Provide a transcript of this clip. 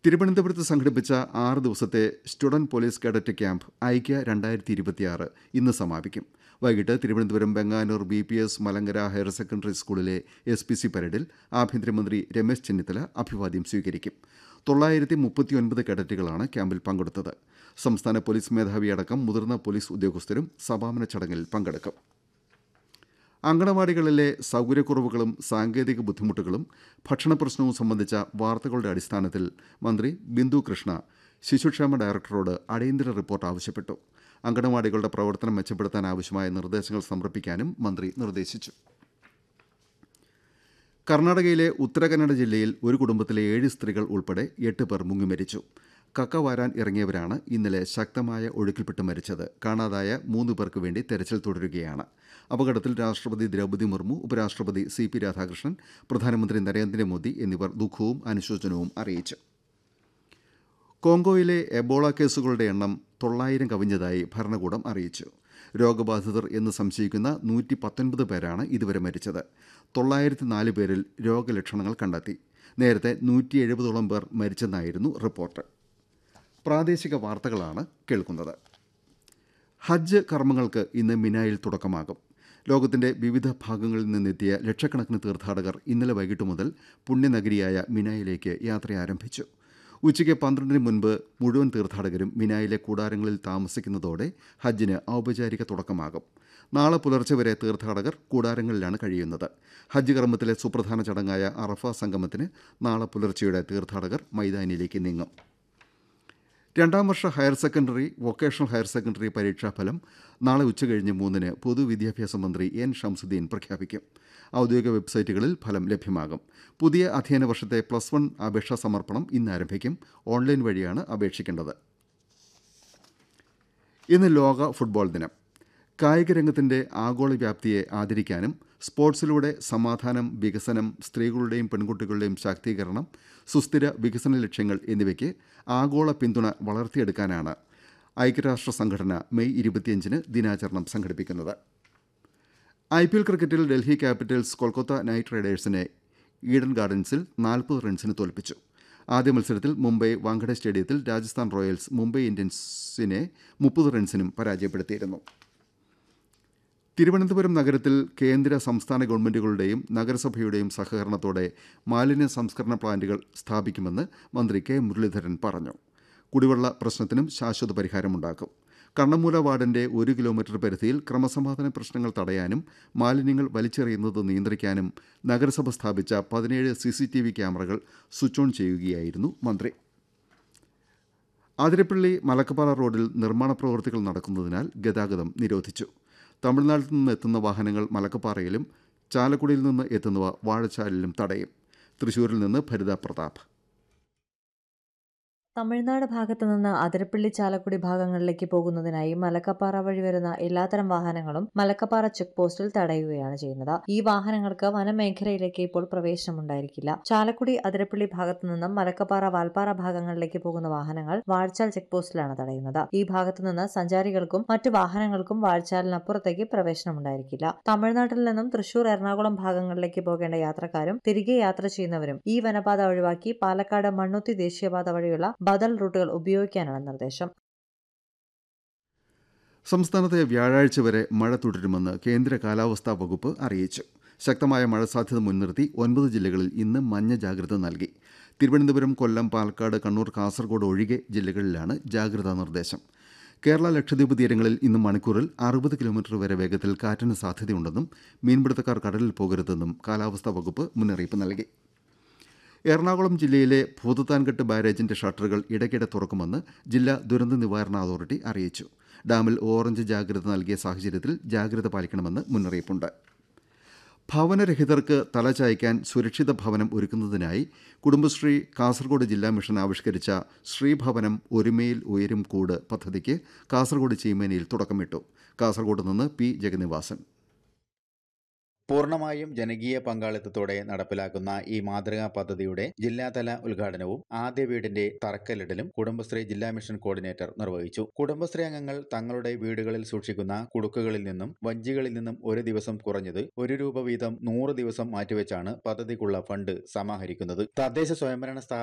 തിരുവനന്തപുരത്ത് സംഘടിപ്പിച്ച ആറ് ദിവസത്തെ സ്റ്റുഡന്റ് പോലീസ് കേഡറ്റ് ക്യാമ്പ് ഐക്യ രണ്ടായിരത്തി ഇരുപത്തിയാറ് ഇന്ന് സമാപിക്കും വൈകിട്ട് Thiruvananthapuram Venganoor B P S Malankara higher secondary സ്കൂളിലെ എസ് പി സി പരേഡിൽ ആഭ്യന്തരമന്ത്രി രമേശ് ചെന്നിത്തല അഭിവാദ്യം സ്വീകരിക്കും തൊള്ളായിരത്തി മുപ്പത്തിയൊൻപത് കേഡറ്റുകളാണ് ക്യാമ്പിൽ പങ്കെടുത്തത് സംസ്ഥാന പോലീസ് മേധാവിയടക്കം മുതിർന്ന പോലീസ് ഉദ്യോഗസ്ഥരും സമാപന ചടങ്ങിൽ പങ്കെടുക്കും അങ്കണവാടികളിലെ സൗകര്യക്കുറവുകളും സാങ്കേതിക ബുദ്ധിമുട്ടുകളും ഭക്ഷണ പ്രശ്നവും സംബന്ധിച്ച വാർത്തകളുടെ അടിസ്ഥാനത്തിൽ മന്ത്രി ബിന്ദു കൃഷ്ണ ശിശുക്ഷേമ ഡയറക്ടറോട് അടിയന്തര റിപ്പോർട്ട് ആവശ്യപ്പെട്ടു അങ്കണവാടികളുടെ പ്രവർത്തനം മെച്ചപ്പെടുത്താൻ ആവശ്യമായ നിർദ്ദേശങ്ങൾ സമർപ്പിക്കാനും മന്ത്രി നിർദ്ദേശിച്ചു കർണാടകയിലെ ഉത്തരകന്നഡ ജില്ലയിൽ ഒരു കുടുംബത്തിലെ ഏഴ് സ്ത്രീകൾ ഉൾപ്പെടെ എട്ട് പേർ മുങ്ങിമരിച്ചു കക്ക വാരാൻ ഇറങ്ങിയവരാണ് ഇന്നലെ ശക്തമായ ഒഴുക്കിൽപ്പെട്ട് മരിച്ചത് കാണാതായ മൂന്ന് പേർക്ക് വേണ്ടി തെരച്ചിൽ തുടരുകയാണ് അപകടത്തിൽ രാഷ്ട്രപതി ദ്രൗപദി മുർമു ഉപരാഷ്ട്രപതി സി പി രാധാകൃഷ്ണൻ പ്രധാനമന്ത്രി നരേന്ദ്രമോദി എന്നിവർ ദുഃഖവും അനുശോചനവും അറിയിച്ചു കോങ്കോയിലെ എബോള കേസുകളുടെ എണ്ണം തൊള്ളായിരം കവിഞ്ഞതായി ഭരണകൂടം അറിയിച്ചു രോഗബാധിതർ എന്ന് സംശയിക്കുന്ന നൂറ്റി പത്തൊൻപത് പേരാണ് ഇതുവരെ മരിച്ചത് തൊള്ളായിരത്തി നാല് പേരിൽ രോഗലക്ഷണങ്ങൾ കണ്ടെത്തി നേരത്തെ നൂറ്റി എഴുപതോളം പേർ മരിച്ചെന്നായിരുന്നു റിപ്പോർട്ട് പ്രാദേശിക വാർത്തകളാണ് കേൾക്കുന്നത് ഹജ്ജ് കർമ്മങ്ങൾക്ക് ഇന്ന് മിനായിൽ തുടക്കമാകും ലോകത്തിന്റെ വിവിധ ഭാഗങ്ങളിൽ നിന്നെത്തിയ ലക്ഷക്കണക്കിന് തീർത്ഥാടകർ ഇന്നലെ വൈകിട്ട് മുതൽ പുണ്യനഗരിയായ മിനായിലേക്ക് യാത്ര ആരംഭിച്ചു ഉച്ചയ്ക്ക് പന്ത്രണ്ടിന് മുൻപ് മുഴുവൻ തീർത്ഥാടകരും മിനായിലെ കൂടാരങ്ങളിൽ താമസിക്കുന്നതോടെ ഹജ്ജിന് ഔപചാരിക തുടക്കമാകും നാളെ പുലർച്ചെ വരെ തീർത്ഥാടകർ കൂടാരങ്ങളിലാണ് കഴിയുന്നത് ഹജ്ജ് കർമ്മത്തിലെ സുപ്രധാന ചടങ്ങായ അറഫ സംഗമത്തിന് നാളെ പുലർച്ചെയോടെ തീർത്ഥാടകർ മൈതാനിയിലേക്ക് നീങ്ങും രണ്ടാം വർഷ higher secondary vocational higher secondary പരീക്ഷാഫലം നാളെ ഉച്ചകഴിഞ്ഞ് മൂന്നിന് പൊതുവിദ്യാഭ്യാസ മന്ത്രി എൻ ഷംസുദ്ദീൻ പ്രഖ്യാപിക്കും ഔദ്യോഗിക വെബ്സൈറ്റുകളിൽ ഫലം ലഭ്യമാകും പുതിയ അധ്യയന വർഷത്തെ പ്ലസ് വൺ അപേക്ഷാ സമർപ്പണം ഇന്ന് ആരംഭിക്കും ഓൺലൈൻ വഴിയാണ് അപേക്ഷിക്കേണ്ടത് ഇന്ന് ലോക ഫുട്ബോൾ ദിനം കായിക രംഗത്തിന്റെ ആഗോള വ്യാപ്തിയെ ആദരിക്കാനും സ്പോർട്സിലൂടെ സമാധാനം വികസനം സ്ത്രീകളുടെയും പെൺകുട്ടികളുടെയും ശാക്തീകരണം സുസ്ഥിര വികസന ലക്ഷ്യങ്ങൾ എന്നിവയ്ക്ക് ആഗോള പിന്തുണ വളർത്തിയെടുക്കാനാണ് ഐക്യരാഷ്ട്ര സംഘടന മെയ് ഇരുപത്തിയഞ്ചിന് ദിനാചരണം സംഘടിപ്പിക്കുന്നത് ഐ പി എൽ ക്രിക്കറ്റിൽ ഡൽഹി ക്യാപിറ്റൽസ് കൊൽക്കത്ത നൈറ്റ് റൈഡേഴ്സിനെ ഈഡൻ ഗാർഡൻസിൽ നാൽപ്പത് റൺസിന് തോൽപ്പിച്ചു ആദ്യ മത്സരത്തിൽ മുംബൈ വാങ്കഡെ സ്റ്റേഡിയത്തിൽ രാജസ്ഥാൻ റോയൽസ് മുംബൈ ഇന്ത്യൻസിനെ മുപ്പത് റൺസിനും പരാജയപ്പെടുത്തിയിരുന്നു തിരുവനന്തപുരം നഗരത്തിൽ കേന്ദ്ര സംസ്ഥാന ഗവൺമെന്റുകളുടെയും നഗരസഭയുടെയും സഹകരണത്തോടെ മാലിന്യ സംസ്കരണ പ്ലാന്റുകൾ സ്ഥാപിക്കുമെന്ന് മന്ത്രി കെ മുരളീധരൻ പറഞ്ഞു കുടിവെള്ള പ്രശ്നത്തിനും ശാശ്വത പരിഹാരമുണ്ടാക്കും കണ്ണമൂല വാർഡിന്റെ ഒരു കിലോമീറ്റർ പരിധിയിൽ ക്രമസമാധാന പ്രശ്നങ്ങൾ തടയാനും മാലിന്യങ്ങൾ വലിച്ചെറിയുന്നത് നിയന്ത്രിക്കാനും നഗരസഭ സ്ഥാപിച്ച പതിനേഴ് സി സി ടി വി ക്യാമറകൾ സ്വിച്ച് ഓൺ ചെയ്യുകയായിരുന്നു മന്ത്രി അതിരപ്പള്ളി മലക്കപ്പാറ റോഡിൽ നിർമ്മാണ പ്രവൃത്തികൾ നടക്കുന്നതിനാൽ ഗതാഗതം നിരോധിച്ചു തമിഴ്നാട്ടിൽ നിന്ന് എത്തുന്ന വാഹനങ്ങൾ മലക്കപ്പാറയിലും ചാലക്കുടിയിൽ നിന്ന് എത്തുന്നവ വാഴച്ചാലിലും തടയും തൃശൂരിൽ നിന്ന് ഭരിത പ്രതാപ് തമിഴ്നാട് ഭാഗത്തു നിന്ന് അതിരപ്പള്ളി ചാലക്കുടി ഭാഗങ്ങളിലേക്ക് പോകുന്നതിനായി മലക്കപ്പാറ വഴി വരുന്ന എല്ലാത്തരം വാഹനങ്ങളും മലക്കപ്പാറ ചെക്ക് പോസ്റ്റിൽ തടയുകയാണ് ചെയ്യുന്നത് ഈ വാഹനങ്ങൾക്ക് വനമേഖലയിലേക്ക് ഇപ്പോൾ പ്രവേശനമുണ്ടായിരിക്കില്ല ചാലക്കുടി അതിരപ്പള്ളി ഭാഗത്തു നിന്നും മലക്കപ്പാറ വാൽപ്പാറ ഭാഗങ്ങളിലേക്ക് പോകുന്ന വാഹനങ്ങൾ വാഴ്ചാൽ ചെക്ക് പോസ്റ്റിലാണ് തടയുന്നത് ഈ ഭാഗത്തു നിന്ന് സഞ്ചാരികൾക്കും മറ്റു വാഹനങ്ങൾക്കും വാഴ്ചാലിനപ്പുറത്തേക്ക് പ്രവേശനമുണ്ടായിരിക്കില്ല തമിഴ്നാട്ടിൽ നിന്നും തൃശൂർ എറണാകുളം ഭാഗങ്ങളിലേക്ക് പോകേണ്ട യാത്രക്കാരും തിരികെ യാത്ര ചെയ്യുന്നവരും ഈ വനപാത ഒഴിവാക്കി പാലക്കാട് മണ്ണുത്തി ദേശീയപാത വഴിയുള്ള ബദൽ റൂട്ടുകൾ ഉപയോഗിക്കാനാണ് നിർദ്ദേശം സംസ്ഥാനത്തെ വ്യാഴാഴ്ച വരെ മഴ തുടരുമെന്ന് കേന്ദ്ര കാലാവസ്ഥാ വകുപ്പ് അറിയിച്ചു ശക്തമായ മഴ സാധ്യത മുൻനിർത്തി ഒൻപത് ജില്ലകളിൽ ഇന്ന് മഞ്ഞ ജാഗ്രത നൽകി തിരുവനന്തപുരം കൊല്ലം പാലക്കാട് കണ്ണൂർ കാസർഗോഡ് ഒഴികെ ജില്ലകളിലാണ് ജാഗ്രതാ നിർദ്ദേശം കേരള ലക്ഷദ്വീപ് തീരങ്ങളിൽ ഇന്ന് മണിക്കൂറിൽ അറുപത് കിലോമീറ്റർ വരെ വേഗത്തിൽ കാറ്റിന് സാധ്യതയുണ്ടെന്നും മീൻപിടുത്തക്കാർ കടലിൽ പോകരുതെന്നും കാലാവസ്ഥാ വകുപ്പ് മുന്നറിയിപ്പ് നൽകി എറണാകുളം ജില്ലയിലെ ഭൂതത്താൻകെട്ട് ബാരേജിന്റെ ഷട്ടറുകൾ ഇടയ്ക്കിടെ തുറക്കുമെന്ന് ജില്ലാ ദുരന്ത നിവാരണ അതോറിറ്റി അറിയിച്ചു ഡാമിൽ ഓറഞ്ച് ജാഗ്രത നൽകിയ സാഹചര്യത്തിൽ ജാഗ്രത പാലിക്കണമെന്ന് മുന്നറിയിപ്പുണ്ട് ഭവനരഹിതർക്ക് തലചായ്ക്കാൻ സുരക്ഷിത ഭവനം ഒരുക്കുന്നതിനായി കുടുംബശ്രീ കാസർഗോഡ് ജില്ലാ മിഷൻ ആവിഷ്കരിച്ച ശ്രീഭവനം ഒരുമയിൽ ഉയരും കൂട് പദ്ധതിക്ക് കാസർഗോഡ് ചീമേനിയിൽ തുടക്കമിട്ടു കാസർഗോഡ് നിന്ന് പി ജഗന്നിവാസൻ പൂർണ്ണമായും ജനകീയ പങ്കാളിത്തത്തോടെ നടപ്പിലാക്കുന്ന ഈ മാതൃകാ പദ്ധതിയുടെ ജില്ലാതല ഉദ്ഘാടനവും ആദ്യ വീടിന്റെ തറക്കല്ലിടലും കുടുംബശ്രീ ജില്ലാ മിഷൻ കോർഡിനേറ്റർ നിർവഹിച്ചു കുടുംബശ്രീ അംഗങ്ങൾ തങ്ങളുടെ വീടുകളിൽ സൂക്ഷിക്കുന്ന കുടുക്കുകളിൽ നിന്നും വഞ്ചികളിൽ നിന്നും ഒരു ദിവസം കുറഞ്ഞത് ഒരു രൂപ വീതം നൂറ് ദിവസം മാറ്റിവെച്ചാണ് പദ്ധതിക്കുള്ള ഫണ്ട് സമാഹരിക്കുന്നത് തദ്ദേശ സ്വയംഭരണ സ്ഥാപന